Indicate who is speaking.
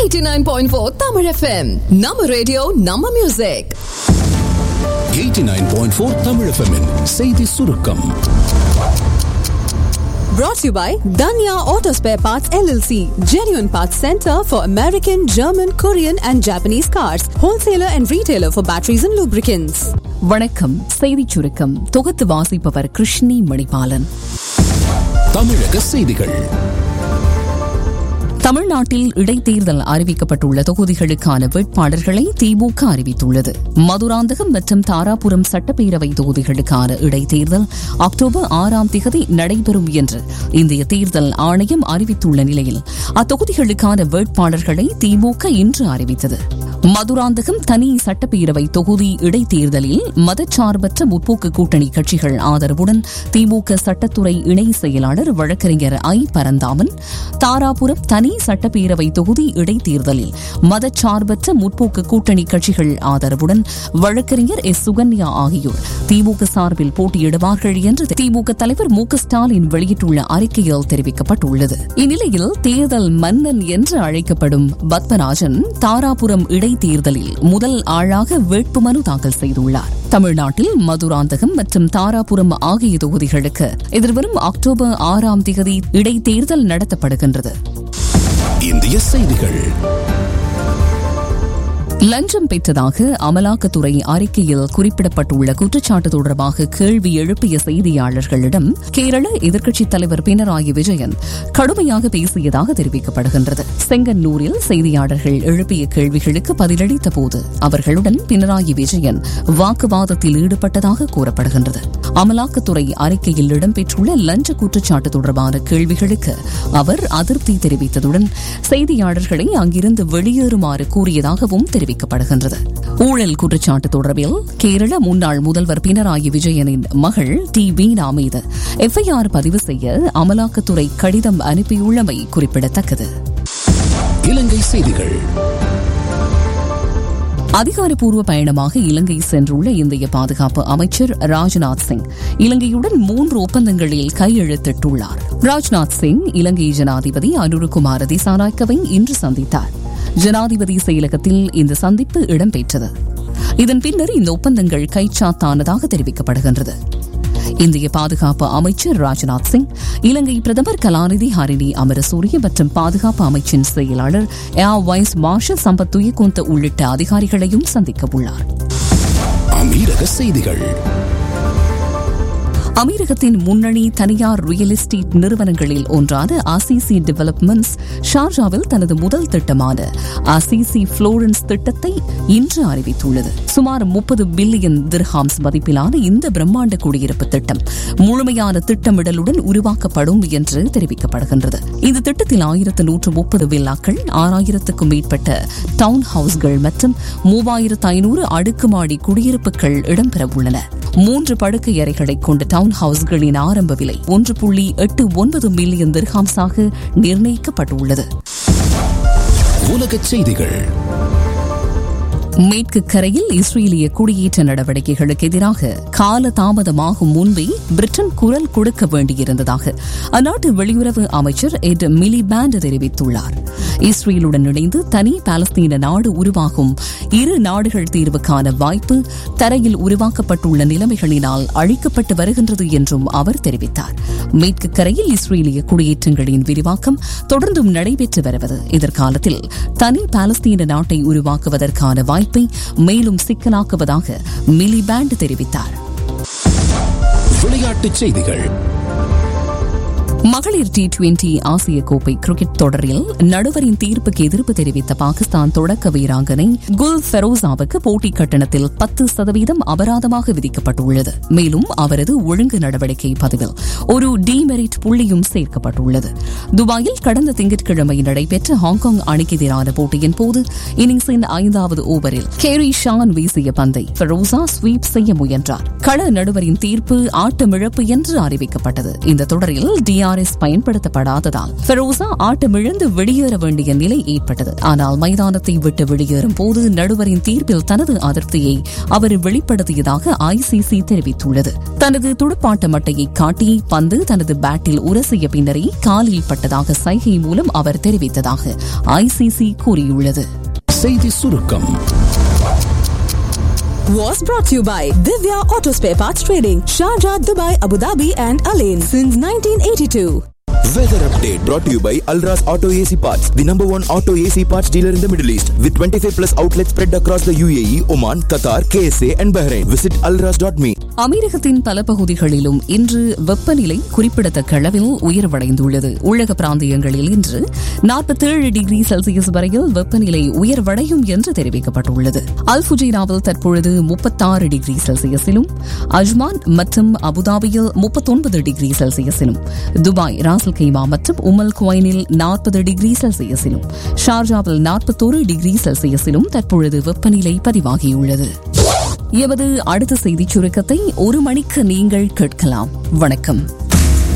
Speaker 1: 89.4 Tamil FM. நம்ம radio நம்ம music
Speaker 2: 89.4 Tamil FM -இன் செய்தி சுருக்கம்
Speaker 1: brought to you by Danya Auto Spare Parts LLC, genuine parts center for American, German, Korean and Japanese cars, wholesaler and retailer for batteries and lubricants.
Speaker 3: வணக்கம் செய்திச் சுருக்கம் தொகுத்து வாசிப்பவர் கிருஷ்ணி மணிபாலன்
Speaker 2: தமிழக செய்திகள்
Speaker 3: தமிழ்நாட்டில் இடைத்தேர்தல் அறிவிக்கப்பட்டுள்ள தொகுதிகளுக்கான வேட்பாளர்களை திமுக அறிவித்துள்ளது மதுராந்தகம் மற்றும் தாராபுரம் சட்டப்பேரவை தொகுதிகளுக்கான இடைத்தேர்தல் அக்டோபர் ஆறாம் திகதி நடைபெறும் என்று இந்திய தேர்தல் ஆணையம் அறிவித்துள்ள நிலையில் அத்தொகுதிகளுக்கான வேட்பாளர்களை திமுக இன்று அறிவித்தது மதுராந்தகம் தனி சட்டப்பேரவை தொகுதி இடைத்தேர்தலில் மதச்சார்பற்ற முற்போக்கு கூட்டணி கட்சிகள் ஆதரவுடன் திமுக சட்டத்துறை இணை செயலாளர் வழக்கறிஞர் ஐ பரந்தாமன் தாராபுரம் தனி சட்டப்பேரவை தொகுதி இடைத்தேர்தலில் மதச்சார்பற்ற முற்போக்கு கூட்டணி கட்சிகள் ஆதரவுடன் வழக்கறிஞர் எஸ் சுகன்யா ஆகியோர் திமுக சார்பில் போட்டியிடுவார்கள் என்று திமுக தலைவர் மு க ஸ்டாலின் வெளியிட்டுள்ள அறிக்கையில் தெரிவிக்கப்பட்டுள்ளது இந்நிலையில் தேர்தல் மன்னன் என்று அழைக்கப்படும் பத்மராஜன் தாராபுரம் இடைத்தேர்தலில் முதல் ஆளாக வேட்புமனு தாக்கல் செய்துள்ளார் தமிழ்நாட்டில் மதுராந்தகம் மற்றும் தாராபுரம் ஆகிய தொகுதிகளுக்கு எதிர்வரும் அக்டோபர் ஆறாம் தேதி இடைத்தேர்தல் நடத்தப்படுகின்றது
Speaker 2: இந்திய செய்திகள்
Speaker 3: லஞ்சம் பெற்றதாக அமலாக்கத்துறை அறிக்கையில் குறிப்பிடப்பட்டுள்ள குற்றச்சாட்டு தொடர்பாக கேள்வி எழுப்பிய செய்தியாளர்களிடம் கேரள எதிர்க்கட்சித் தலைவர் பினராயி விஜயன் கடுமையாக பேசியதாக தெரிவிக்கப்படுகின்றது செங்கன்னூரில் செய்தியாளர்கள் எழுப்பிய கேள்விகளுக்கு பதிலளித்த போது அவர்களுடன் பினராயி விஜயன் வாக்குவாதத்தில் ஈடுபட்டதாக கூறப்படுகின்றது அமலாக்கத்துறை அறிக்கையில் இடம்பெற்றுள்ள லஞ்ச குற்றச்சாட்டு தொடர்பான கேள்விகளுக்கு அவர் அதிருப்தி தெரிவித்ததுடன் செய்தியாளர்களை அங்கிருந்து வெளியேறுமாறு கூறியதாகவும் தெரிவிக்கப்படுகின்றது ஊழல் குற்றச்சாட்டு தொடர்பில் கேரள முன்னாள் முதல்வர் பினராயி விஜயனின் மகள் டி வீணா மீது எஃப்ஐஆர் பதிவு செய்ய அமலாக்கத்துறை கடிதம் அனுப்பியுள்ளமை குறிப்பிடத்தக்கது
Speaker 2: இலங்கை செய்திகள்
Speaker 3: அதிகாரப்பூர்வ பயணமாக இலங்கை சென்றுள்ள இந்திய பாதுகாப்பு அமைச்சர் ராஜ்நாத் சிங் இலங்கையுடன் மூன்று ஒப்பந்தங்களில் கையெழுத்திட்டுள்ளார் ராஜ்நாத் சிங் இலங்கை ஜனாதிபதி அனுருகுமார திசாநாயக்கவை இன்று சந்தித்தார் ஜனாதிபதி செயலகத்தில் இந்த சந்திப்பு இடம்பெற்றது இதன் பின்னர் இந்த ஒப்பந்தங்கள் கைச்சாத்தானதாக தெரிவிக்கப்படுகின்றது இந்திய பாதுகாப்பு அமைச்சர் ராஜ்நாத் சிங் இலங்கை பிரதமர் கலாநிதி ஹரிணி அமரசூரிய மற்றும் பாதுகாப்பு அமைச்சின் செயலாளர் air vice marshal Sampath Thuyacontha உள்ளிட்ட அதிகாரிகளையும் சந்திக்க உள்ளார்
Speaker 2: அமீரக செய்திகள்
Speaker 3: அமீரகத்தின் முன்னணி தனியார் ரியல் எஸ்டேட் நிறுவனங்களில் ஒன்றான அசிசி டெவலப்மெண்ட்ஸ் ஷார்ஜாவில் தனது முதல் திட்டமான அசிசி புளோரன்ஸ் திட்டத்தை இன்று அறிவித்துள்ளது சுமார் முப்பது பில்லியன் திர்ஹாம்ஸ் மதிப்பிலான இந்த பிரம்மாண்ட குடியிருப்பு திட்டம் முழுமையான திட்டமிடலுடன் உருவாக்கப்படும் என்று தெரிவிக்கப்படுகின்றது இந்த திட்டத்தில் ஆயிரத்து நூற்று முப்பது வில்லாக்கள் ஆறாயிரத்துக்கும் மேற்பட்ட டவுன் ஹவுஸ்கள் மற்றும் மூவாயிரத்து ஐநூறு அடுக்குமாடி குடியிருப்புகள் இடம்பெறவுள்ளன மூன்று படுக்கை அறைகளை கொண்ட டவுன் ஹவுஸ்களின் ஆரம்ப விலை ஒன்று புள்ளி எட்டு ஒன்பது மில்லியன் திர்ஹாம்ஸாக நிர்ணயிக்கப்பட்டுள்ளது
Speaker 2: உலகச் செய்திகள்
Speaker 3: மேற்கு கரையில் இஸ்ரேலிய குடியேற்ற நடவடிக்கைகளுக்கு எதிராக கால தாமதமாகும் முன்பே பிரிட்டன் குரல் கொடுக்க வேண்டியிருந்ததாக அந்நாட்டு வெளியுறவு அமைச்சர் எட் மிலிபேண்ட் தெரிவித்துள்ளார் இஸ்ரேலுடன் இணைந்து தனி பாலஸ்தீன நாடு உருவாகும் இரு நாடுகள் தீர்வுக்கான வாய்ப்பு தரையில் உருவாக்கப்பட்டுள்ள நிலைமைகளினால் அழிக்கப்பட்டு வருகின்றது என்றும் அவர் தெரிவித்தார் மேற்கு கரையில் இஸ்ரேலிய குடியேற்றங்களின் விரிவாக்கம் தொடர்ந்தும் நடைபெற்று வருவது எதிர்காலத்தில் தனி பாலஸ்தீன நாட்டை உருவாக்குவதற்கான வாய்ப்பு வாய்ப்பை மேலும் சிக்கலாக்குவதாக மிலிபேண்ட் தெரிவித்தார்
Speaker 2: விளையாட்டுச் செய்திகள்
Speaker 3: மகளிர் டி டுவெண்டி ஆசிய கோப்பை கிரிக்கெட் தொடரில் நடுவரின் தீர்ப்புக்கு எதிர்ப்பு தெரிவித்த பாகிஸ்தான் தொடக்க வீராங்கனை குல் ஃபெரோசாவுக்கு போட்டி கட்டணத்தில் பத்து சதவீதம் அபராதமாக விதிக்கப்பட்டுள்ளது மேலும் அவரது ஒழுங்கு நடவடிக்கை பதிவில் ஒரு டிமெரிட் புள்ளியும் சேர்க்கப்பட்டுள்ளது துபாயில் கடந்த திங்கட்கிழமை நடைபெற்ற ஹாங்காங் அணிக்கு எதிரான போட்டியின் போது இன்னிங்ஸின் ஐந்தாவது ஓவரில் கேரி ஷான் வீசிய பந்தை ஃபெரோசா ஸ்வீப் செய்ய முயன்றார் கள நடுவரின் தீர்ப்பு ஆட்டமிழப்பு என்று அறிவிக்கப்பட்டது இந்த தொடரில் டிஆர் விஆர்எஸ் பயன்படுத்தப்படாததால் ஃபெரோசா ஆட்டமிழந்து வெளியேற வேண்டிய நிலை ஏற்பட்டது ஆனால் மைதானத்தை விட்டு வெளியேறும் போது நடுவரின் தீர்ப்பில் தனது அதிருப்தியை அவர் வெளிப்படுத்தியதாக ஐசிசி தெரிவித்துள்ளது தனது துடுப்பாட்ட மட்டையை காட்டி பந்து தனது பேட்டில் உரசிய பின்னரே காலில் பட்டதாக சைகை மூலம் அவர் தெரிவித்ததாக ஐசிசி கூறியுள்ளது
Speaker 2: செய்தி சுருக்கம்
Speaker 1: Was brought to you by Divya Auto Spare Parts Trading, Sharjah, Dubai, Abu Dhabi, and Alain since 1982.
Speaker 4: Weather update brought to you by Alras Auto AC Parts, the number one auto AC parts dealer in the Middle East, with 25 plus outlets spread across the UAE, Oman, Qatar, KSA, and Bahrain. Visit alras.me.
Speaker 3: அமீரகத்தின் பல பகுதிகளிலும் இன்று வெப்பநிலை குறிப்பிடத்தக்க அளவில் உயர்வடைந்துள்ளது உலக பிராந்தியங்களில் இன்று நாற்பத்தேழு டிகிரி செல்சியஸ் வரையில் வெப்பநிலை உயர்வடையும் என்று தெரிவிக்கப்பட்டுள்ளது அல்புஜைராவில் தற்பொழுது முப்பத்தாறு டிகிரி செல்சியஸிலும் அஜ்மான் மற்றும் அபுதாபியில் முப்பத்தொன்பது டிகிரி செல்சியஸிலும் துபாய் ராசல் கைமா மற்றும் உமல் குவைனில் நாற்பது டிகிரி செல்சியஸிலும் ஷார்ஜாவில் நாற்பத்தோரு டிகிரி செல்சியஸிலும் தற்பொழுது வெப்பநிலை பதிவாகியுள்ளது எமது அடுத்த செய்திச் சுருக்கத்தை ஒரு மணிக்கு நீங்கள் கேட்கலாம் வணக்கம்